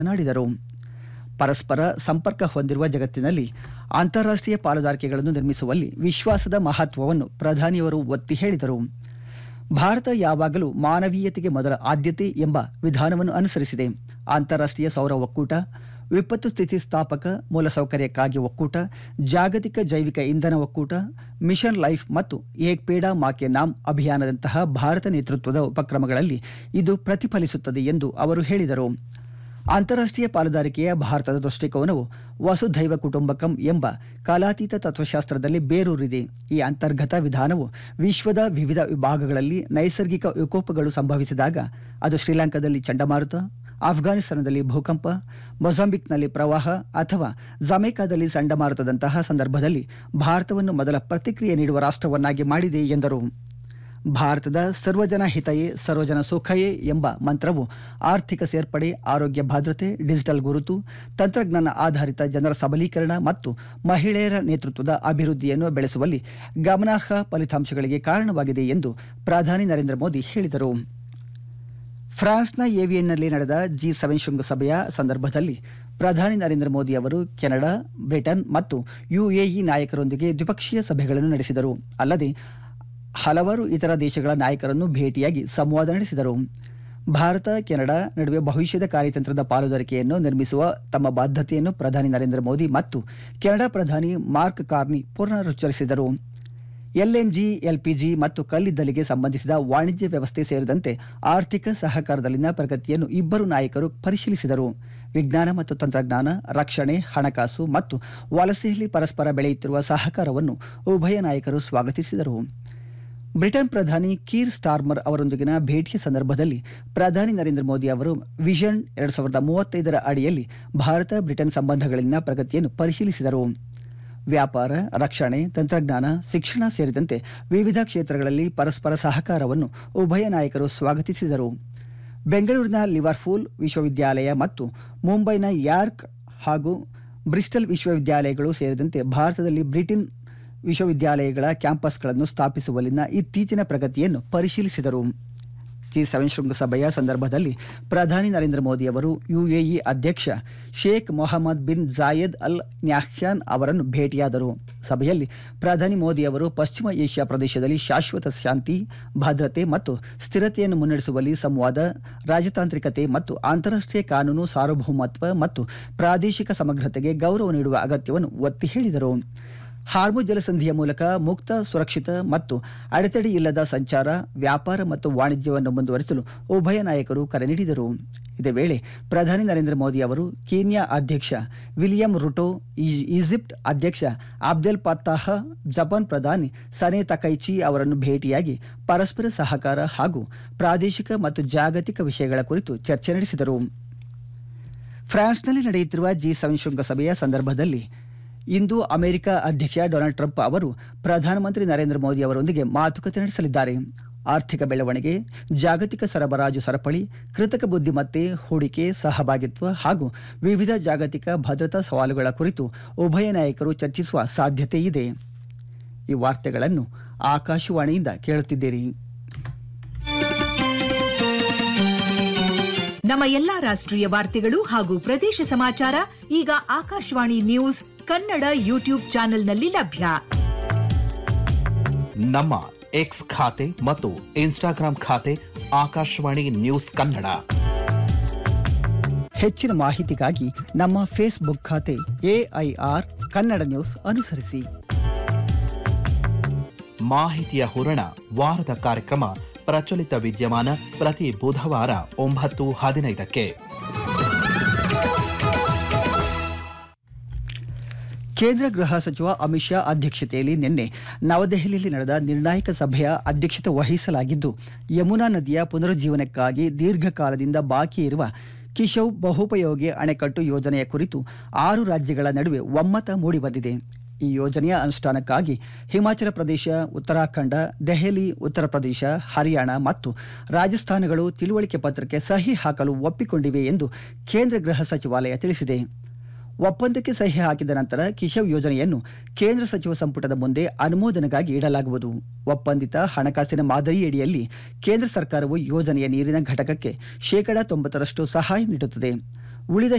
ಮಾತನಾಡಿದರು ಪರಸ್ಪರ ಸಂಪರ್ಕ ಹೊಂದಿರುವ ಜಗತ್ತಿನಲ್ಲಿ ಅಂತಾರಾಷ್ಟ್ರೀಯ ಪಾಲುದಾರಿಕೆಗಳನ್ನು ನಿರ್ಮಿಸುವಲ್ಲಿ ವಿಶ್ವಾಸದ ಮಹತ್ವವನ್ನು ಪ್ರಧಾನಿಯವರು ಒತ್ತಿ ಹೇಳಿದರು ಭಾರತ ಯಾವಾಗಲೂ ಮಾನವೀಯತೆಗೆ ಮೊದಲ ಆದ್ಯತೆ ಎಂಬ ವಿಧಾನವನ್ನು ಅನುಸರಿಸಿದೆ ಅಂತಾರಾಷ್ಟ್ರೀಯ ಸೌರ ಒಕ್ಕೂಟ ವಿಪತ್ತು ಸ್ಥಿತಿ ಸ್ಥಾಪಕ ಮೂಲಸೌಕರ್ಯಕ್ಕಾಗಿ ಒಕ್ಕೂಟ ಜಾಗತಿಕ ಜೈವಿಕ ಇಂಧನ ಒಕ್ಕೂಟ ಮಿಷನ್ ಲೈಫ್ ಮತ್ತು ಏಕ್ ಪೇಡಾ ಮಾಕೆ ನಾಮ್ ಅಭಿಯಾನದಂತಹ ಭಾರತ ನೇತೃತ್ವದ ಉಪಕ್ರಮಗಳಲ್ಲಿ ಇದು ಪ್ರತಿಫಲಿಸುತ್ತದೆ ಎಂದು ಅವರು ಹೇಳಿದರು ಅಂತಾರಾಷ್ಟ್ರೀಯ ಪಾಲುದಾರಿಕೆಯ ಭಾರತದ ದೃಷ್ಟಿಕೋನವು ವಸುಧೈವ ಕುಟುಂಬಕಂ ಎಂಬ ಕಾಲಾತೀತ ತತ್ವಶಾಸ್ತ್ರದಲ್ಲಿ ಬೇರೂರಿದೆ ಈ ಅಂತರ್ಗತ ವಿಧಾನವು ವಿಶ್ವದ ವಿವಿಧ ವಿಭಾಗಗಳಲ್ಲಿ ನೈಸರ್ಗಿಕ ವಿಕೋಪಗಳು ಸಂಭವಿಸಿದಾಗ ಅದು ಶ್ರೀಲಂಕಾದಲ್ಲಿ ಚಂಡಮಾರುತ ಆಫ್ಘಾನಿಸ್ತಾನದಲ್ಲಿ ಭೂಕಂಪ ಮೊಜಾಂಬಿಕ್ನಲ್ಲಿ ಪ್ರವಾಹ ಅಥವಾ ಜಮೈಕಾದಲ್ಲಿ ಚಂಡಮಾರುತದಂತಹ ಸಂದರ್ಭದಲ್ಲಿ ಭಾರತವನ್ನು ಮೊದಲ ಪ್ರತಿಕ್ರಿಯೆ ನೀಡುವ ರಾಷ್ಟ್ರವನ್ನಾಗಿ ಮಾಡಿದೆ ಎಂದರು ಭಾರತದ ಸರ್ವಜನ ಹಿತಯೇ ಸರ್ವಜನ ಸುಖಯೇ ಎಂಬ ಮಂತ್ರವು ಆರ್ಥಿಕ ಸೇರ್ಪಡೆ ಆರೋಗ್ಯ ಭದ್ರತೆ ಡಿಜಿಟಲ್ ಗುರುತು ತಂತ್ರಜ್ಞಾನ ಆಧಾರಿತ ಜನರ ಸಬಲೀಕರಣ ಮತ್ತು ಮಹಿಳೆಯರ ನೇತೃತ್ವದ ಅಭಿವೃದ್ಧಿಯನ್ನು ಬೆಳೆಸುವಲ್ಲಿ ಗಮನಾರ್ಹ ಫಲಿತಾಂಶಗಳಿಗೆ ಕಾರಣವಾಗಿದೆ ಎಂದು ಪ್ರಧಾನಿ ನರೇಂದ್ರ ಮೋದಿ ಹೇಳಿದರು ಫ್ರಾನ್ಸ್ನ ಏವಿಯನ್ನಲ್ಲಿ ನಡೆದ ಜಿ ಸೆವೆನ್ ಶೃಂಗಸಭೆಯ ಸಂದರ್ಭದಲ್ಲಿ ಪ್ರಧಾನಿ ನರೇಂದ್ರ ಮೋದಿ ಅವರು ಕೆನಡಾ ಬ್ರಿಟನ್ ಮತ್ತು ಯುಎಇ ನಾಯಕರೊಂದಿಗೆ ದ್ವಿಪಕ್ಷೀಯ ಸಭೆಗಳನ್ನು ನಡೆಸಿದರು ಅಲ್ಲದೆ ಹಲವಾರು ಇತರ ದೇಶಗಳ ನಾಯಕರನ್ನು ಭೇಟಿಯಾಗಿ ಸಂವಾದ ನಡೆಸಿದರು ಭಾರತ ಕೆನಡಾ ನಡುವೆ ಭವಿಷ್ಯದ ಕಾರ್ಯತಂತ್ರದ ಪಾಲುದಾರಿಕೆಯನ್ನು ನಿರ್ಮಿಸುವ ತಮ್ಮ ಬಾಧ್ಯತೆಯನ್ನು ಪ್ರಧಾನಿ ನರೇಂದ್ರ ಮೋದಿ ಮತ್ತು ಕೆನಡಾ ಪ್ರಧಾನಿ ಮಾರ್ಕ್ ಕಾರ್ನಿ ಪುನರುಚ್ಚರಿಸಿದರು ಎಲ್ಎನ್ಜಿ ಎಲ್ಪಿಜಿ ಮತ್ತು ಕಲ್ಲಿದ್ದಲಿಗೆ ಸಂಬಂಧಿಸಿದ ವಾಣಿಜ್ಯ ವ್ಯವಸ್ಥೆ ಸೇರಿದಂತೆ ಆರ್ಥಿಕ ಸಹಕಾರದಲ್ಲಿನ ಪ್ರಗತಿಯನ್ನು ಇಬ್ಬರು ನಾಯಕರು ಪರಿಶೀಲಿಸಿದರು ವಿಜ್ಞಾನ ಮತ್ತು ತಂತ್ರಜ್ಞಾನ ರಕ್ಷಣೆ ಹಣಕಾಸು ಮತ್ತು ವಲಸೆಯಲ್ಲಿ ಪರಸ್ಪರ ಬೆಳೆಯುತ್ತಿರುವ ಸಹಕಾರವನ್ನು ಉಭಯ ನಾಯಕರು ಸ್ವಾಗತಿಸಿದರು ಬ್ರಿಟನ್ ಪ್ರಧಾನಿ ಕೀರ್ ಸ್ಟಾರ್ಮರ್ ಅವರೊಂದಿಗಿನ ಭೇಟಿಯ ಸಂದರ್ಭದಲ್ಲಿ ಪ್ರಧಾನಿ ನರೇಂದ್ರ ಮೋದಿ ಅವರು ವಿಷನ್ ಎರಡು ಸಾವಿರದ ಮೂವತ್ತೈದರ ಅಡಿಯಲ್ಲಿ ಭಾರತ ಬ್ರಿಟನ್ ಸಂಬಂಧಗಳಲ್ಲಿನ ಪ್ರಗತಿಯನ್ನು ಪರಿಶೀಲಿಸಿದರು ವ್ಯಾಪಾರ ರಕ್ಷಣೆ ತಂತ್ರಜ್ಞಾನ ಶಿಕ್ಷಣ ಸೇರಿದಂತೆ ವಿವಿಧ ಕ್ಷೇತ್ರಗಳಲ್ಲಿ ಪರಸ್ಪರ ಸಹಕಾರವನ್ನು ಉಭಯ ನಾಯಕರು ಸ್ವಾಗತಿಸಿದರು ಬೆಂಗಳೂರಿನ ಲಿವರ್ಪೂಲ್ ವಿಶ್ವವಿದ್ಯಾಲಯ ಮತ್ತು ಮುಂಬೈನ ಯಾರ್ಕ್ ಹಾಗೂ ಬ್ರಿಸ್ಟಲ್ ವಿಶ್ವವಿದ್ಯಾಲಯಗಳು ಸೇರಿದಂತೆ ಭಾರತದಲ್ಲಿ ಬ್ರಿಟನ್ ವಿಶ್ವವಿದ್ಯಾಲಯಗಳ ಕ್ಯಾಂಪಸ್ಗಳನ್ನು ಸ್ಥಾಪಿಸುವಲ್ಲಿನ ಇತ್ತೀಚಿನ ಪ್ರಗತಿಯನ್ನು ಪರಿಶೀಲಿಸಿದರು ಜಿ ಸೆವೆನ್ ಶೃಂಗಸಭೆಯ ಸಂದರ್ಭದಲ್ಲಿ ಪ್ರಧಾನಿ ನರೇಂದ್ರ ಮೋದಿ ಅವರು ಯುಎಇ ಅಧ್ಯಕ್ಷ ಶೇಖ್ ಮೊಹಮ್ಮದ್ ಬಿನ್ ಜಾಯೆದ್ ಅಲ್ ನ್ಯಾಹ್ಯಾನ್ ಅವರನ್ನು ಭೇಟಿಯಾದರು ಸಭೆಯಲ್ಲಿ ಪ್ರಧಾನಿ ಮೋದಿ ಅವರು ಪಶ್ಚಿಮ ಏಷ್ಯಾ ಪ್ರದೇಶದಲ್ಲಿ ಶಾಶ್ವತ ಶಾಂತಿ ಭದ್ರತೆ ಮತ್ತು ಸ್ಥಿರತೆಯನ್ನು ಮುನ್ನಡೆಸುವಲ್ಲಿ ಸಂವಾದ ರಾಜತಾಂತ್ರಿಕತೆ ಮತ್ತು ಅಂತಾರಾಷ್ಟ್ರೀಯ ಕಾನೂನು ಸಾರ್ವಭೌಮತ್ವ ಮತ್ತು ಪ್ರಾದೇಶಿಕ ಸಮಗ್ರತೆಗೆ ಗೌರವ ನೀಡುವ ಅಗತ್ಯವನ್ನು ಒತ್ತಿ ಹೇಳಿದರು ಹಾರ್ಮುಜ್ ಜಲಸಂಧಿಯ ಮೂಲಕ ಮುಕ್ತ ಸುರಕ್ಷಿತ ಮತ್ತು ಅಡೆತಡೆ ಇಲ್ಲದ ಸಂಚಾರ ವ್ಯಾಪಾರ ಮತ್ತು ವಾಣಿಜ್ಯವನ್ನು ಮುಂದುವರಿಸಲು ಉಭಯ ನಾಯಕರು ಕರೆ ನೀಡಿದರು ಇದೇ ವೇಳೆ ಪ್ರಧಾನಿ ನರೇಂದ್ರ ಮೋದಿ ಅವರು ಕೀನ್ಯಾ ಅಧ್ಯಕ್ಷ ವಿಲಿಯಂ ರುಟೋ ಈ- ಈಜಿಪ್ಟ್ ಅಧ್ಯಕ್ಷ ಅಬ್ದೆಲ್ ಫತ್ತಾಹ್ ಜಪಾನ್ ಪ್ರಧಾನಿ ಸನೆ ತಕೈಚಿ ಅವರನ್ನು ಭೇಟಿಯಾಗಿ ಪರಸ್ಪರ ಸಹಕಾರ ಹಾಗೂ ಪ್ರಾದೇಶಿಕ ಮತ್ತು ಜಾಗತಿಕ ವಿಷಯಗಳ ಕುರಿತು ಚರ್ಚೆ ನಡೆಸಿದರು ಫ್ರಾನ್ಸ್ನಲ್ಲಿ ನಡೆಯುತ್ತಿರುವ ಜಿ ಸೆವೆನ್ ಶೃಂಗಸಭೆಯ ಸಂದರ್ಭದಲ್ಲಿ ಇಂದು ಅಮೆರಿಕ ಅಧ್ಯಕ್ಷ ಡೊನಾಲ್ಡ್ ಟ್ರಂಪ್ ಅವರು ಪ್ರಧಾನಮಂತ್ರಿ ನರೇಂದ್ರ ಮೋದಿ ಅವರೊಂದಿಗೆ ಮಾತುಕತೆ ನಡೆಸಲಿದ್ದಾರೆ ಆರ್ಥಿಕ ಬೆಳವಣಿಗೆ ಜಾಗತಿಕ ಸರಬರಾಜು ಸರಪಳಿ ಕೃತಕ ಬುದ್ಧಿಮತ್ತೆ ಹೂಡಿಕೆ ಸಹಭಾಗಿತ್ವ ಹಾಗೂ ವಿವಿಧ ಜಾಗತಿಕ ಭದ್ರತಾ ಸವಾಲುಗಳ ಕುರಿತು ಉಭಯ ನಾಯಕರು ಚರ್ಚಿಸುವ ಸಾಧ್ಯತೆ ಇದೆ ಈ ವಾರ್ತೆಗಳನ್ನು ಆಕಾಶವಾಣಿಯಿಂದ ಕೇಳುತ್ತಿದ್ದೀರಿ ನಮ್ಮ ಎಲ್ಲಾ ರಾಷ್ಟ್ರೀಯ ವಾರ್ತೆಗಳು ಹಾಗೂ ಪ್ರದೇಶ ಸಮಾಚಾರ ಈಗ ಆಕಾಶವಾಣಿ ನ್ಯೂಸ್ ಕನ್ನಡ ಯೂಟ್ಯೂಬ್ ಚಾನೆಲ್ನಲ್ಲಿ ಲಭ್ಯ ನಮ್ಮ ಎಕ್ಸ್ ಖಾತೆ ಮತ್ತು ಇನ್ಸ್ಟಾಗ್ರಾಂ ಖಾತೆ ಆಕಾಶವಾಣಿ ನ್ಯೂಸ್ ಕನ್ನಡ ಹೆಚ್ಚಿನ ಮಾಹಿತಿಗಾಗಿ ನಮ್ಮ ಫೇಸ್ಬುಕ್ ಖಾತೆ ಎಐಆರ್ ಕನ್ನಡ ನ್ಯೂಸ್ ಅನುಸರಿಸಿ ಮಾಹಿತಿಯ ಹೂರಣ ವಾರದ ಕಾರ್ಯಕ್ರಮ ಪ್ರಚಲಿತ ವಿದ್ಯಮಾನ ಪ್ರತಿ ಬುಧವಾರ ಒಂಬತ್ತು ಹದಿನೈದಕ್ಕೆ ಕೇಂದ್ರ ಗೃಹ ಸಚಿವ ಅಮಿತ್ ಶಾ ಅಧ್ಯಕ್ಷತೆಯಲ್ಲಿ ನಿನ್ನೆ ನವದೆಹಲಿಯಲ್ಲಿ ನಡೆದ ನಿರ್ಣಾಯಕ ಸಭೆಯ ಅಧ್ಯಕ್ಷತೆ ವಹಿಸಲಾಗಿದ್ದು ಯಮುನಾ ನದಿಯ ಪುನರುಜ್ಜೀವನಕ್ಕಾಗಿ ದೀರ್ಘಕಾಲದಿಂದ ಬಾಕಿ ಇರುವ ಕಿಶವ್ ಬಹುಪಯೋಗಿ ಅಣೆಕಟ್ಟು ಯೋಜನೆಯ ಕುರಿತು ಆರು ರಾಜ್ಯಗಳ ನಡುವೆ ಒಮ್ಮತ ಮೂಡಿಬಂದಿದೆ ಈ ಯೋಜನೆಯ ಅನುಷ್ಠಾನಕ್ಕಾಗಿ ಹಿಮಾಚಲ ಪ್ರದೇಶ ಉತ್ತರಾಖಂಡ ದೆಹಲಿ ಉತ್ತರ ಪ್ರದೇಶ ಹರಿಯಾಣ ಮತ್ತು ರಾಜಸ್ಥಾನಗಳು ತಿಳುವಳಿಕೆ ಪತ್ರಕ್ಕೆ ಸಹಿ ಹಾಕಲು ಒಪ್ಪಿಕೊಂಡಿವೆ ಎಂದು ಕೇಂದ್ರ ಗೃಹ ಸಚಿವಾಲಯ ತಿಳಿಸಿದೆ ಒಪ್ಪಂದಕ್ಕೆ ಸಹಿ ಹಾಕಿದ ನಂತರ ಕಿಶವ್ ಯೋಜನೆಯನ್ನು ಕೇಂದ್ರ ಸಚಿವ ಸಂಪುಟದ ಮುಂದೆ ಅನುಮೋದನೆಗಾಗಿ ಇಡಲಾಗುವುದು ಒಪ್ಪಂದಿತ ಹಣಕಾಸಿನ ಮಾದರಿಯಡಿಯಲ್ಲಿ ಕೇಂದ್ರ ಸರ್ಕಾರವು ಯೋಜನೆಯ ನೀರಿನ ಘಟಕಕ್ಕೆ ಶೇಕಡಾ ತೊಂಬತ್ತರಷ್ಟು ಸಹಾಯ ನೀಡುತ್ತದೆ ಉಳಿದ